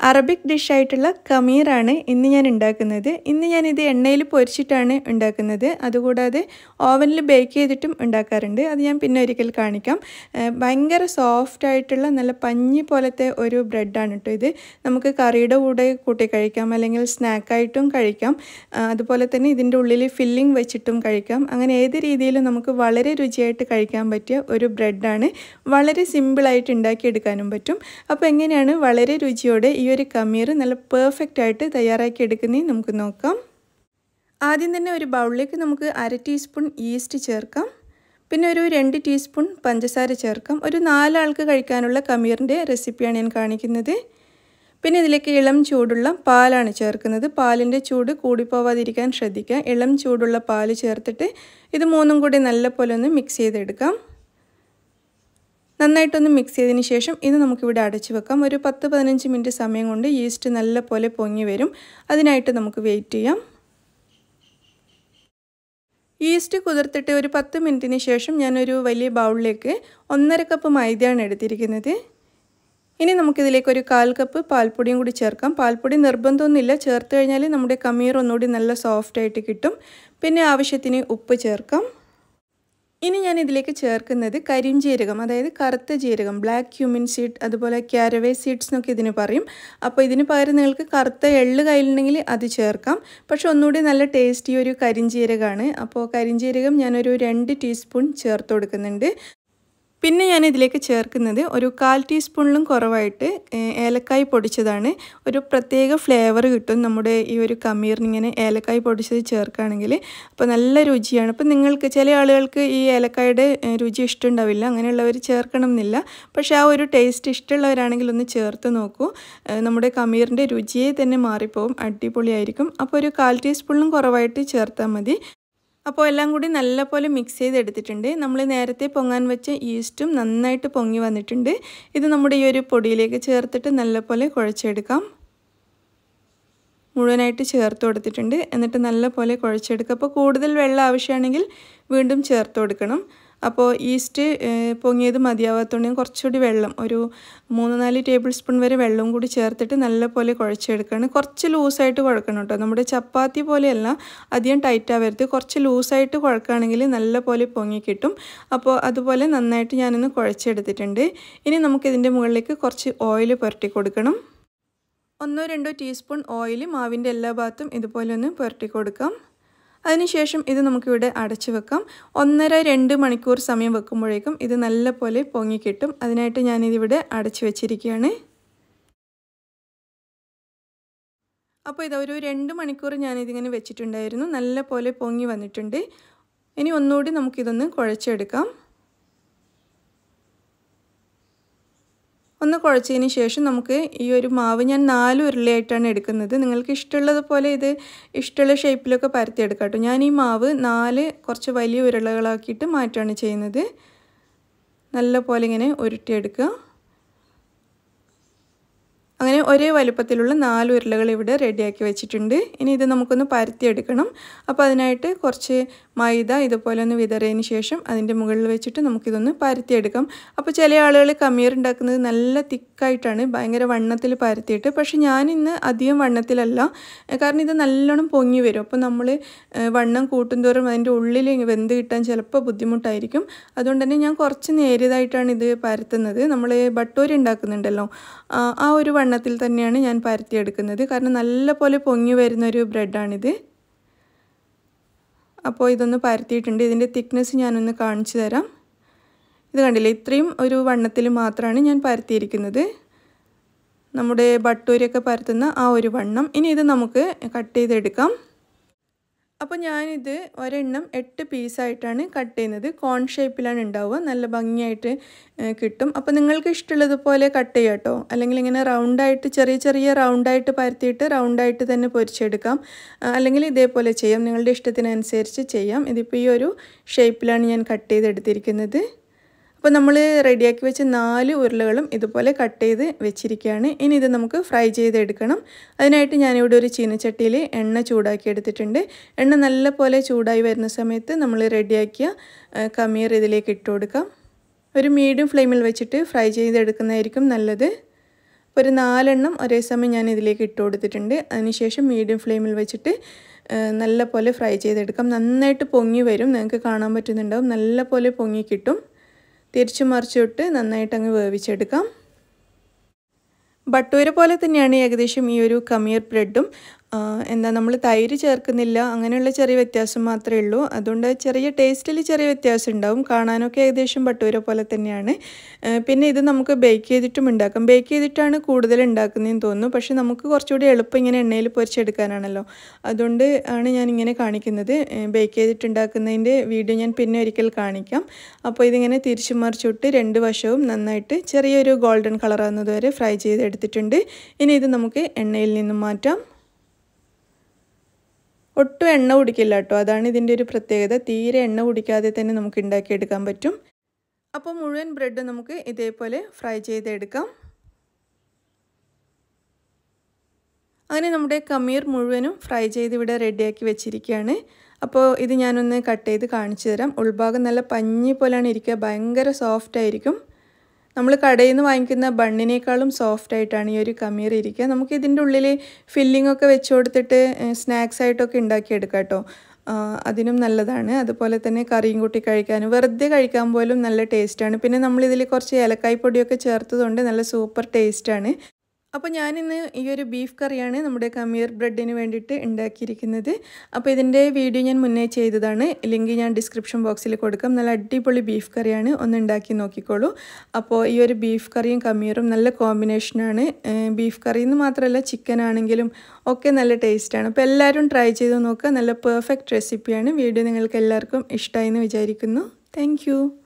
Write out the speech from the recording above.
Arabic ഡിഷായിട്ടുള്ള കമീറാണ് ഇന്ന് ഞാൻ ഉണ്ടാക്കുന്നത് ഇന്ന് ഞാനിത് എണ്ണയിൽ പൊരിച്ചിട്ടാണ് ഉണ്ടാക്കുന്നത് അതുകൂടാതെ ഓവനിൽ ബേക്ക് ചെയ്തിട്ടും ഉണ്ടാക്കാറുണ്ട് അത് ഞാൻ പിന്നെ ഒരിക്കൽ കാണിക്കാം ഭയങ്കര സോഫ്റ്റ് ആയിട്ടുള്ള നല്ല പഞ്ഞി പോലത്തെ ഒരു ബ്രെഡാണ് കേട്ടോ ഇത് നമുക്ക് കറിയുടെ കൂടെ കൂട്ടി കഴിക്കാം അല്ലെങ്കിൽ സ്നാക്കായിട്ടും കഴിക്കാം അതുപോലെ തന്നെ ഇതിൻ്റെ ഉള്ളിൽ ഫില്ലിംഗ് വെച്ചിട്ടും കഴിക്കാം അങ്ങനെ ഏത് രീതിയിലും നമുക്ക് വളരെ രുചിയായിട്ട് കഴിക്കാൻ പറ്റിയ ഒരു ബ്രെഡാണ് വളരെ സിമ്പിളായിട്ട് ഉണ്ടാക്കിയെടുക്കാനും പറ്റും അപ്പോൾ എങ്ങനെയാണ് വളരെ രുചിയോടെ ഈ ഒരു കമീർ നല്ല പെർഫെക്റ്റ് ആയിട്ട് തയ്യാറാക്കി എടുക്കുന്നതെന്ന് നമുക്ക് നോക്കാം ആദ്യം തന്നെ ഒരു ബൗളിലേക്ക് നമുക്ക് അര ടീസ്പൂൺ ഈസ്റ്റ് ചേർക്കാം പിന്നെ ഒരു രണ്ട് ടീസ്പൂൺ പഞ്ചസാര ചേർക്കാം ഒരു നാലാൾക്ക് കഴിക്കാനുള്ള കമീറിൻ്റെ റെസിപ്പിയാണ് ഞാൻ കാണിക്കുന്നത് പിന്നെ ഇതിലേക്ക് ഇളം ചൂടുള്ള പാലാണ് ചേർക്കുന്നത് പാലിൻ്റെ ചൂട് കൂടിപ്പോവാതിരിക്കാൻ ശ്രദ്ധിക്കുക ഇളം ചൂടുള്ള പാല് ചേർത്തിട്ട് ഇത് മൂന്നും കൂടി നല്ല പോലെ ഒന്ന് മിക്സ് ചെയ്തെടുക്കാം നന്നായിട്ടൊന്ന് മിക്സ് ചെയ്തതിന് ശേഷം ഇത് നമുക്കിവിടെ അടച്ചു വെക്കാം ഒരു പത്ത് പതിനഞ്ച് മിനിറ്റ് സമയം കൊണ്ട് ഈസ്റ്റ് നല്ല പോലെ പൊങ്ങി വരും അതിനായിട്ട് നമുക്ക് വെയിറ്റ് ചെയ്യാം ഈസ്റ്റ് കുതിർത്തിട്ട് ഒരു പത്ത് മിനിറ്റിന് ശേഷം ഞാനൊരു വലിയ ബൗളിലേക്ക് ഒന്നര കപ്പ് മൈദയാണ് എടുത്തിരിക്കുന്നത് ഇനി നമുക്കിതിലേക്ക് ഒരു കാൽ കപ്പ് പാൽപ്പൊടിയും കൂടി ചേർക്കാം പാൽപ്പൊടി നിർബന്ധമൊന്നുമില്ല ചേർത്ത് കഴിഞ്ഞാൽ നമ്മുടെ കമീർ ഒന്നുകൂടി നല്ല സോഫ്റ്റായിട്ട് കിട്ടും പിന്നെ ആവശ്യത്തിന് ഉപ്പ് ചേർക്കാം ഇനി ഞാൻ ഇതിലേക്ക് ചേർക്കുന്നത് കരിഞ്ചീരകം അതായത് കറുത്ത ജീരകം ബ്ലാക്ക് ക്യൂമിൻ സീഡ് അതുപോലെ ക്യാരവേ സീഡ്സ് എന്നൊക്കെ ഇതിന് പറയും അപ്പോൾ ഇതിന് പകരം നിങ്ങൾക്ക് കറുത്ത എള്ള് കയ്യിലുണ്ടെങ്കിൽ അത് ചേർക്കാം പക്ഷെ ഒന്നുകൂടി നല്ല ടേസ്റ്റി ഒരു കരിഞ്ചീരകമാണ് അപ്പോൾ കരിഞ്ചീരകം ഞാനൊരു രണ്ട് ടീസ്പൂൺ ചേർത്ത് കൊടുക്കുന്നുണ്ട് പിന്നെ ഞാൻ ഇതിലേക്ക് ചേർക്കുന്നത് ഒരു കാൽ ടീസ്പൂണിലും കുറവായിട്ട് ഏലക്കായ് പൊടിച്ചതാണ് ഒരു പ്രത്യേക ഫ്ലേവർ കിട്ടും നമ്മുടെ ഈ ഒരു കമീറിനിങ്ങനെ ഏലക്കായ് പൊടിച്ചത് ചേർക്കുകയാണെങ്കിൽ അപ്പോൾ നല്ല രുചിയാണ് അപ്പോൾ നിങ്ങൾക്ക് ചില ആളുകൾക്ക് ഈ ഏലക്കായുടെ രുചി ഇഷ്ടമുണ്ടാവില്ല അങ്ങനെയുള്ളവർ ചേർക്കണം എന്നില്ല പക്ഷേ ആ ഒരു ടേസ്റ്റ് ഇഷ്ടമുള്ളവരാണെങ്കിൽ ഒന്ന് ചേർത്ത് നോക്കൂ നമ്മുടെ കമീറിൻ്റെ രുചിയെ തന്നെ മാറിപ്പോവും അടിപൊളിയായിരിക്കും അപ്പോൾ ഒരു കാൽ ടീസ്പൂണിലും കുറവായിട്ട് ചേർത്താൽ മതി അപ്പോൾ എല്ലാം കൂടി നല്ലപോലെ മിക്സ് ചെയ്തെടുത്തിട്ടുണ്ട് നമ്മൾ നേരത്തെ പൊങ്ങാൻ വെച്ച ഈസ്റ്റും നന്നായിട്ട് പൊങ്ങി വന്നിട്ടുണ്ട് ഇത് നമ്മുടെ ഈ ഒരു പൊടിയിലേക്ക് ചേർത്തിട്ട് നല്ലപോലെ കുഴച്ചെടുക്കാം മുഴുവനായിട്ട് ചേർത്ത് കൊടുത്തിട്ടുണ്ട് എന്നിട്ട് നല്ലപോലെ കുഴച്ചെടുക്കുക അപ്പോൾ കൂടുതൽ വെള്ളം ആവശ്യമാണെങ്കിൽ വീണ്ടും ചേർത്ത് കൊടുക്കണം അപ്പോൾ ഈസ്റ്റ് പൊങ്ങിയത് മതിയാവാത്തതുകൊണ്ട് ഞാൻ കുറച്ചുകൂടി വെള്ളം ഒരു മൂന്ന് നാല് ടേബിൾ സ്പൂൺ വരെ വെള്ളവും കൂടി ചേർത്തിട്ട് നല്ലപോലെ കുഴച്ചെടുക്കുകയാണ് കുറച്ച് ലൂസായിട്ട് കുഴക്കണം കേട്ടോ നമ്മുടെ ചപ്പാത്തി പോലെയല്ല അധികം ടൈറ്റ് ആവരുത് കുറച്ച് ലൂസായിട്ട് കുഴക്കുകയാണെങ്കിൽ നല്ലപോലെ പൊങ്ങി കിട്ടും അപ്പോൾ അതുപോലെ നന്നായിട്ട് ഞാനൊന്ന് കുഴച്ചെടുത്തിട്ടുണ്ട് ഇനി നമുക്കിതിൻ്റെ മുകളിലേക്ക് കുറച്ച് ഓയിൽ പുരട്ടി കൊടുക്കണം ഒന്നോ രണ്ടോ ടീസ്പൂൺ ഓയിൽ മാവിൻ്റെ എല്ലാ ഭാഗത്തും ഇതുപോലെ ഒന്ന് പുരട്ടി കൊടുക്കാം അതിനുശേഷം ഇത് നമുക്കിവിടെ അടച്ചു വെക്കാം ഒന്നര രണ്ട് മണിക്കൂർ സമയം വെക്കുമ്പോഴേക്കും ഇത് നല്ലപോലെ പൊങ്ങി കിട്ടും അതിനായിട്ട് ഞാനിതിവിടെ അടച്ചു വെച്ചിരിക്കുകയാണ് അപ്പോൾ ഇതൊരു രണ്ട് മണിക്കൂർ ഞാനിതിങ്ങനെ വെച്ചിട്ടുണ്ടായിരുന്നു നല്ല പോലെ പൊങ്ങി വന്നിട്ടുണ്ട് ഇനി ഒന്നുകൂടി നമുക്കിതൊന്ന് കുഴച്ചെടുക്കാം ഒന്ന് കുഴച്ചതിന് ശേഷം നമുക്ക് ഈ ഒരു മാവ് ഞാൻ നാല് ഉരുളയായിട്ടാണ് എടുക്കുന്നത് നിങ്ങൾക്ക് ഇഷ്ടമുള്ളതുപോലെ ഇത് ഇഷ്ടമുള്ള ഷേപ്പിലൊക്കെ പരത്തിയെടുക്കാം കേട്ടോ ഞാൻ ഈ മാവ് നാല് കുറച്ച് വലിയ ഉരുളകളാക്കിയിട്ട് മാറ്റാണ് ചെയ്യുന്നത് നല്ല പോലെ ഇങ്ങനെ ഉരുട്ടിയെടുക്കുക അങ്ങനെ ഒരേ വലുപ്പത്തിലുള്ള നാല് ഉരുളകൾ ഇവിടെ റെഡിയാക്കി വെച്ചിട്ടുണ്ട് ഇനി ഇത് നമുക്കൊന്ന് പരത്തിയെടുക്കണം അപ്പോൾ അതിനായിട്ട് കുറച്ച് മൈദ ഇതുപോലെ ഒന്ന് വിതറിയതിന് ശേഷം അതിൻ്റെ മുകളിൽ വെച്ചിട്ട് നമുക്കിതൊന്ന് പരത്തിയെടുക്കാം അപ്പോൾ ചില ആളുകൾ കമീർ ഉണ്ടാക്കുന്നത് നല്ല തിക്കായിട്ടാണ് ഭയങ്കര വണ്ണത്തിൽ പരത്തിയിട്ട് പക്ഷേ ഞാനിന്ന് അധികം വണ്ണത്തിലല്ല കാരണം ഇത് നല്ലോണം പൊങ്ങി വരും അപ്പോൾ നമ്മൾ വണ്ണം കൂട്ടുന്തോറും അതിൻ്റെ ഉള്ളിൽ വെന്ത് കിട്ടാൻ ചിലപ്പോൾ ബുദ്ധിമുട്ടായിരിക്കും അതുകൊണ്ട് തന്നെ ഞാൻ കുറച്ച് നേരിയതായിട്ടാണ് ഇത് പരത്തുന്നത് നമ്മൾ ബട്ടൂരി ഉണ്ടാക്കുന്നുണ്ടല്ലോ ആ ഒരു വണ്ണത്തിൽ തന്നെയാണ് ഞാൻ പരത്തിയെടുക്കുന്നത് കാരണം നല്ല പോലെ പൊങ്ങി വരുന്ന ഒരു ബ്രെഡാണിത് അപ്പോൾ ഇതൊന്ന് പരത്തിയിട്ടുണ്ട് ഇതിൻ്റെ തിക്നെസ് ഞാനൊന്ന് കാണിച്ചു തരാം ഇത് കണ്ടില്ലേ ഇത്രയും ഒരു വണ്ണത്തിൽ മാത്രമാണ് ഞാൻ പരത്തിയിരിക്കുന്നത് നമ്മുടെ ബട്ടൂരിയൊക്കെ പരത്തുന്ന ആ ഒരു വണ്ണം ഇനി ഇത് നമുക്ക് കട്ട് ചെയ്തെടുക്കാം അപ്പോൾ ഞാനിത് ഒരെണ്ണം എട്ട് പീസായിട്ടാണ് കട്ട് ചെയ്യുന്നത് കോൺ ഷേപ്പിലാണ് ഉണ്ടാവുക നല്ല ഭംഗിയായിട്ട് കിട്ടും അപ്പോൾ നിങ്ങൾക്ക് ഇഷ്ടമുള്ളതുപോലെ കട്ട് ചെയ്യാം കേട്ടോ അല്ലെങ്കിൽ ഇങ്ങനെ റൗണ്ടായിട്ട് ചെറിയ ചെറിയ റൗണ്ടായിട്ട് പരത്തിയിട്ട് റൗണ്ടായിട്ട് തന്നെ പൊരിച്ചെടുക്കാം അല്ലെങ്കിൽ ഇതേപോലെ ചെയ്യാം നിങ്ങളുടെ ഇഷ്ടത്തിനനുസരിച്ച് ചെയ്യാം ഇതിപ്പോൾ ഈ ഒരു ഷേപ്പിലാണ് ഞാൻ കട്ട് ചെയ്തെടുത്തിരിക്കുന്നത് അപ്പോൾ നമ്മൾ റെഡിയാക്കി വെച്ച നാല് ഉരുളകളും ഇതുപോലെ കട്ട് ചെയ്ത് വെച്ചിരിക്കുകയാണ് ഇനി ഇത് നമുക്ക് ഫ്രൈ ചെയ്തെടുക്കണം അതിനായിട്ട് ഞാനിവിടെ ഒരു ചീനച്ചട്ടിയിൽ എണ്ണ ചൂടാക്കി എടുത്തിട്ടുണ്ട് എണ്ണ നല്ല പോലെ ചൂടായി വരുന്ന സമയത്ത് നമ്മൾ റെഡിയാക്കിയ കമീർ ഇതിലേക്ക് ഇട്ട് കൊടുക്കാം ഒരു മീഡിയം ഫ്ലെയിമിൽ വെച്ചിട്ട് ഫ്രൈ ചെയ്തെടുക്കുന്നതായിരിക്കും നല്ലത് അപ്പോൾ ഒരു നാലെണ്ണം ഒരേ സമയം ഞാൻ ഇതിലേക്ക് ഇട്ട് കൊടുത്തിട്ടുണ്ട് അതിനുശേഷം മീഡിയം ഫ്ലെയിമിൽ വെച്ചിട്ട് നല്ല പോലെ ഫ്രൈ ചെയ്തെടുക്കാം നന്നായിട്ട് പൊങ്ങി വരും നിങ്ങൾക്ക് കാണാൻ പറ്റുന്നുണ്ടാവും നല്ല പോലെ പൊങ്ങി കിട്ടും തിരിച്ചു മറിച്ചിട്ട് നന്നായിട്ട് അങ്ങ് വേവിച്ചെടുക്കാം ബട്ടൂര പോലെ തന്നെയാണ് ഏകദേശം ഈ ഒരു കമീർ ബ്രെഡും എന്താ നമ്മൾ തൈര് ചേർക്കുന്നില്ല അങ്ങനെയുള്ള ചെറിയ വ്യത്യാസം മാത്രമേ ഉള്ളൂ അതുകൊണ്ട് ചെറിയ ടേസ്റ്റിൽ ചെറിയ വ്യത്യാസം ഉണ്ടാവും കാണാനൊക്കെ ഏകദേശം ബട്ടൂര പോലെ തന്നെയാണ് പിന്നെ ഇത് നമുക്ക് ബേക്ക് ചെയ്തിട്ടും ഉണ്ടാക്കാം ബേക്ക് ചെയ്തിട്ടാണ് കൂടുതൽ ഉണ്ടാക്കുന്നതെന്ന് തോന്നുന്നു പക്ഷേ നമുക്ക് കുറച്ചുകൂടി എളുപ്പം ഇങ്ങനെ എണ്ണയിൽ പൊരിച്ചെടുക്കാനാണല്ലോ അതുകൊണ്ട് ആണ് ഞാൻ ഇങ്ങനെ കാണിക്കുന്നത് ബേക്ക് ചെയ്തിട്ട് ഉണ്ടാക്കുന്നതിൻ്റെ വീഡിയോ ഞാൻ പിന്നെ ഒരിക്കൽ കാണിക്കാം അപ്പോൾ ഇതിങ്ങനെ തിരിച്ചു മറിച്ചിട്ട് രണ്ട് വശവും നന്നായിട്ട് ചെറിയൊരു ഗോൾഡൻ കളറാകുന്നത് വരെ ഫ്രൈ ചെയ്തെടുത്തിട്ടുണ്ട് ഇനി ഇത് നമുക്ക് എണ്ണയിൽ നിന്നും മാറ്റാം ഒട്ടും എണ്ണ കുടിക്കില്ല കേട്ടോ അതാണ് ഇതിൻ്റെ ഒരു പ്രത്യേകത തീരെ എണ്ണ കുടിക്കാതെ തന്നെ നമുക്ക് ഉണ്ടാക്കിയെടുക്കാൻ പറ്റും അപ്പോൾ മുഴുവൻ ബ്രെഡ് നമുക്ക് ഇതേപോലെ ഫ്രൈ ചെയ്തെടുക്കാം അങ്ങനെ നമ്മുടെ കമീർ മുഴുവനും ഫ്രൈ ചെയ്ത് ഇവിടെ റെഡിയാക്കി വെച്ചിരിക്കുകയാണ് അപ്പോൾ ഇത് ഞാനൊന്ന് കട്ട് ചെയ്ത് കാണിച്ചു തരാം ഉൾഭാഗം നല്ല പഞ്ഞി പോലെയാണ് ഇരിക്കുക ഭയങ്കര സോഫ്റ്റ് ആയിരിക്കും നമ്മൾ കടയിൽ നിന്ന് വാങ്ങിക്കുന്ന ബണ്ണിനേക്കാളും സോഫ്റ്റ് ആയിട്ടാണ് ഈ ഒരു കമീർ ഇരിക്കുക നമുക്ക് ഇതിൻ്റെ ഉള്ളിൽ ഫില്ലിംഗ് ഒക്കെ വെച്ച് കൊടുത്തിട്ട് സ്നാക്സ് ആയിട്ടൊക്കെ ഉണ്ടാക്കിയെടുക്കാം കേട്ടോ അതിനും നല്ലതാണ് അതുപോലെ തന്നെ കറിയും കൂട്ടി കഴിക്കാനും വെറുതെ കഴിക്കാൻ പോലും നല്ല ടേസ്റ്റാണ് പിന്നെ നമ്മളിതിൽ കുറച്ച് ഏലക്കായ് പൊടിയൊക്കെ ചേർത്തതുകൊണ്ട് നല്ല സൂപ്പർ ടേസ്റ്റാണ് അപ്പോൾ ഞാനിന്ന് ഈ ഒരു ബീഫ് കറിയാണ് നമ്മുടെ കമീർ ബ്രെഡിന് വേണ്ടിയിട്ട് ഉണ്ടാക്കിയിരിക്കുന്നത് അപ്പോൾ ഇതിൻ്റെ വീഡിയോ ഞാൻ മുന്നേ ചെയ്തതാണ് ലിങ്ക് ഞാൻ ഡിസ്ക്രിപ്ഷൻ ബോക്സിൽ കൊടുക്കാം നല്ല അടിപൊളി ബീഫ് കറിയാണ് ഒന്ന് ഉണ്ടാക്കി നോക്കിക്കോളൂ അപ്പോൾ ഈ ഒരു ബീഫ് കറിയും കമീറും നല്ല കോമ്പിനേഷനാണ് ബീഫ് കറി എന്ന് മാത്രമല്ല ചിക്കൻ ആണെങ്കിലും ഒക്കെ നല്ല ടേസ്റ്റാണ് അപ്പോൾ എല്ലാവരും ട്രൈ ചെയ്ത് നോക്കുക നല്ല പെർഫെക്റ്റ് റെസിപ്പിയാണ് വീഡിയോ നിങ്ങൾക്ക് എല്ലാവർക്കും ഇഷ്ടമായി എന്ന് വിചാരിക്കുന്നു താങ്ക്